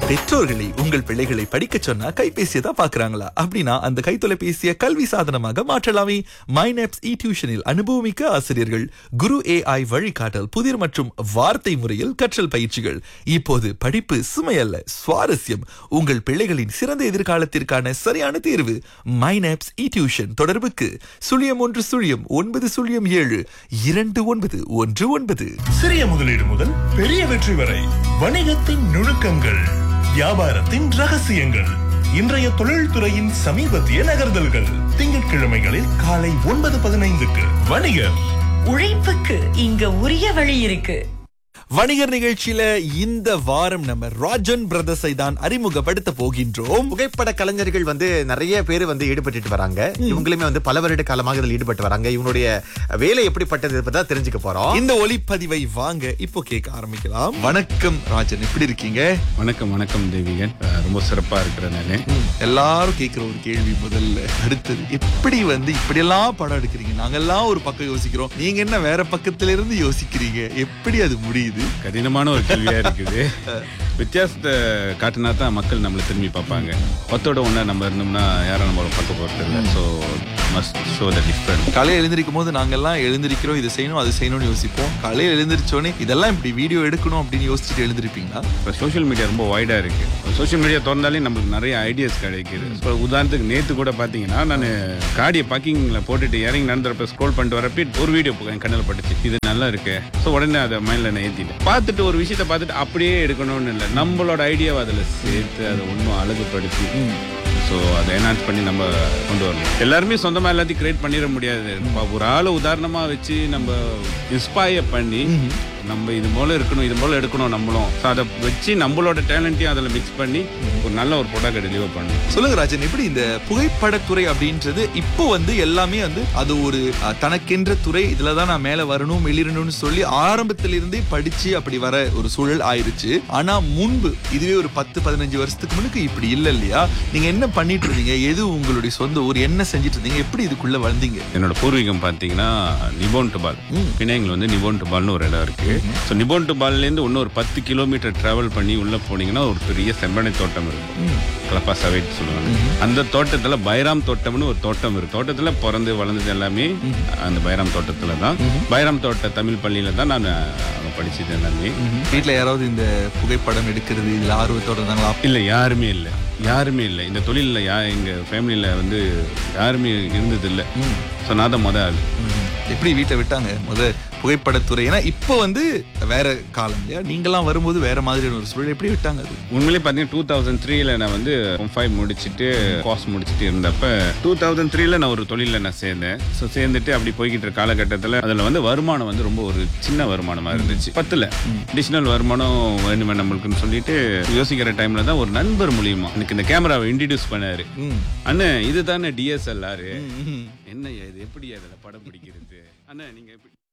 பெற்றோர்களை உங்கள் பிள்ளைகளை படிக்க சொன்னா கைபேசியை தான் பாக்குறாங்களா அப்படின்னா அந்த கைத்தொலைபேசியை கல்வி சாதனமாக மாற்றலாமே மைனப்ஸ் இ டியூஷனில் அனுபவமிக்க ஆசிரியர்கள் குரு ஏஐ வழிகாட்டல் புதிர் மற்றும் வார்த்தை முறையில் கற்றல் பயிற்சிகள் இப்போது படிப்பு சுமையல்ல சுவாரஸ்யம் உங்கள் பிள்ளைகளின் சிறந்த எதிர்காலத்திற்கான சரியான தேர்வு மைனப்ஸ் இ டியூஷன் தொடர்புக்கு சுழியம் ஒன்று சுழியம் ஒன்பது சுழியம் ஏழு இரண்டு ஒன்பது ஒன்று ஒன்பது சிறிய முதலீடு முதல் பெரிய வெற்றி வரை வணிகத்தின் நுணுக்கங்கள் வியாபாரத்தின் ரகசியங்கள் இன்றைய தொழில்துறையின் சமீபத்திய நகர்தல்கள் திங்கட்கிழமைகளில் காலை ஒன்பது பதினைந்துக்கு வணிகர் உழைப்புக்கு இங்க உரிய வழி இருக்கு வணிகர் நிகழ்ச்சியில இந்த வாரம் நம்ம ராஜன் பிரதர்ஸை தான் அறிமுகப்படுத்த போகின்றோம் புகைப்பட கலைஞர்கள் வந்து நிறைய பேர் வந்து ஈடுபட்டுட்டு வராங்க இவங்களுமே வந்து பல வருட காலமாக இதில் ஈடுபட்டு வராங்க இவங்களுடைய வேலை எப்படிப்பட்டது தான் தெரிஞ்சுக்க போறோம் இந்த ஒளிப்பதிவை வாங்க இப்போ கேட்க ஆரம்பிக்கலாம் வணக்கம் ராஜன் எப்படி இருக்கீங்க வணக்கம் வணக்கம் தேவிகன் அஹ் ரொம்ப சிறப்பா இருக்கிற நானு எல்லாரும் கேட்கிற ஒரு கேள்வி முதல்ல அடுத்தது எப்படி வந்து இப்படியெல்லாம் படம் எடுக்கிறீங்க நாங்கெல்லாம் ஒரு பக்கம் யோசிக்கிறோம் நீங்க என்ன வேற பக்கத்துல இருந்து யோசிக்கிறீங்க எப்படி அது முடியுது கடினமான ஒரு கேள்வியா இருக்குது வித்தியாசத்தை காட்டினா தான் மக்கள் நம்மளை திரும்பி பார்ப்பாங்க பத்தோட ஒன்றா நம்ம இருந்தோம்னா யாரும் நம்மளை பார்க்க போகிறது இல்லை so must show the different காலையில் எழுந்திருக்கும் போது நாங்கெல்லாம் எழுந்திருக்கிறோம் இது செய்யணும் அது செய்யணும்னு யோசிப்போம் காலையில் எழுந்திரிச்சோடனே இதெல்லாம் இப்படி வீடியோ எடுக்கணும் அப்படின்னு யோசிச்சுட்டு எழுந்திருப்பீங்களா இப்போ சோஷியல் மீடியா ரொம்ப வைடாக இருக்குது சோஷியல் மீடியா திறந்தாலே நம்மளுக்கு நிறைய ஐடியாஸ் கிடைக்குது இப்போ உதாரணத்துக்கு நேற்று கூட பார்த்தீங்கன்னா நான் காடியை பார்க்கிங்கில் போட்டுட்டு இறங்கி நடந்துறப்ப ஸ்க்ரோல் பண்ணிட்டு வரப்ப ஒரு வீடியோ என் கண்ணில் பட்டுச்சு இது நல்லா இருக்கு ஸோ உடனே அதை மைண்டில் நான் ஏற்றிட்டேன் பார்த்துட்டு ஒரு விஷயத்தை பார்த்துட்டு அப்படியே எடுக்கணும்னு இல்லை நம்மளோட ஐடியாவை அதில் சேர்த்து அதை இன்னும் அழகுபடுத்தி ஸோ அதை என்ஹான்ஸ் பண்ணி நம்ம கொண்டு வரணும் எல்லாருமே சொந்தமாக எல்லாத்தையும் கிரியேட் பண்ணிட முடியாது இப்ப ஒரு ஆளை உதாரணமாக வச்சு நம்ம இன்ஸ்பயர் பண்ணி நம்ம இது போல இருக்கணும் இது போல எடுக்கணும் நம்மளும் ஸோ அதை வச்சு நம்மளோட டேலண்ட்டையும் அதில் மிக்ஸ் பண்ணி ஒரு நல்ல ஒரு ப்ராடக்ட் டெலிவர் பண்ணணும் சொல்லுங்க ராஜன் எப்படி இந்த புகைப்படத்துறை அப்படின்றது இப்போ வந்து எல்லாமே வந்து அது ஒரு அஹ், தனக்கென்ற துறை இதுல தான் நான் மேல வரணும் வெளியிடணும்னு சொல்லி ஆரம்பத்துல இருந்தே படிச்சு அப்படி வர ஒரு சூழல் ஆயிருச்சு ஆனா முன்பு இதுவே ஒரு பத்து பதினஞ்சு வருஷத்துக்கு முன்னுக்கு இப்படி இல்ல இல்லையா நீங்க என்ன பண்ணிட்டு இருந்தீங்க எது உங்களுடைய சொந்த ஊர் என்ன செஞ்சுட்டு இருந்தீங்க எப்படி இதுக்குள்ள வந்தீங்க என்னோட பூர்வீகம் பார்த்தீங்கன்னா நிபோன் டுபால் பிணையங்கள் வந்து நிபோன் டுபால்னு ஒரு இடம் இருக்கு ஸோ நிபோன் டுபால்லேருந்து இன்னும் ஒரு பத்து கிலோமீட்டர் டிராவல் பண்ணி உள்ள போனீங்கன்னா ஒரு பெரிய செம்பனை தோட்டம் இருக்கும் கலப்பா சவைட் சொல்லுவாங்க அந்த தோட்டத்துல பைராம் தோட்டம்னு ஒரு தோட்டம் இருக்கு தோட்டத்துல பிறந்து வளர்ந்தது எல்லாமே அந்த பைராம் தோட்டத்துல தான் பைராம் தோட்ட தமிழ் பள்ளியில தான் நான் அங்க படிச்சது எல்லாமே வீட்ல யாராவது இந்த புகைப்படம் எடுக்கிறது இதுல ஆர்வத்தோட இருந்தாங்களா இல்ல யாருமே இல்ல யாருமே இல்ல இந்த தொழில்ல யா எங்க ஃபேமிலியில வந்து யாருமே இருந்தது இல்ல ஸோ நான் தான் மொதல் ஆள் ம். எப்படி வீட்டை விட்டாங்க முத புகைப்படத்துறை ஏன்னா இப்போ வந்து வேற காலம் இல்லையா நீங்கெல்லாம் வரும்போது வேற மாதிரியான ஒரு சூழல் எப்படி விட்டாங்க அது உண்மையிலே பார்த்தீங்கன்னா டூ தௌசண்ட் த்ரீல நான் வந்து ஃபைவ் முடிச்சுட்டு கோர்ஸ் முடிச்சுட்டு இருந்தப்ப டூ தௌசண்ட் த்ரீல நான் ஒரு தொழிலில் நான் சேர்ந்தேன் ஸோ சேர்ந்துட்டு அப்படி போய்கிட்டு இருக்க காலகட்டத்தில் அதில் வந்து வருமானம் வந்து ரொம்ப ஒரு சின்ன வருமானமாக இருந்துச்சு பத்தில் அடிஷ்னல் வருமானம் வேணுமே நம்மளுக்குன்னு சொல்லிட்டு யோசிக்கிற டைமில் தான் ஒரு நண்பர் மூலியமா எனக்கு இந்த கேமராவை இன்ட்ரடியூஸ் பண்ணாரு ம். அண்ணன் இதுதானே டிஎஸ்எல்ஆர் ம். என்ன இது எப்படி அதில் படம் பிடிக்கிறது அண்ணா நீங்கள் எப்படி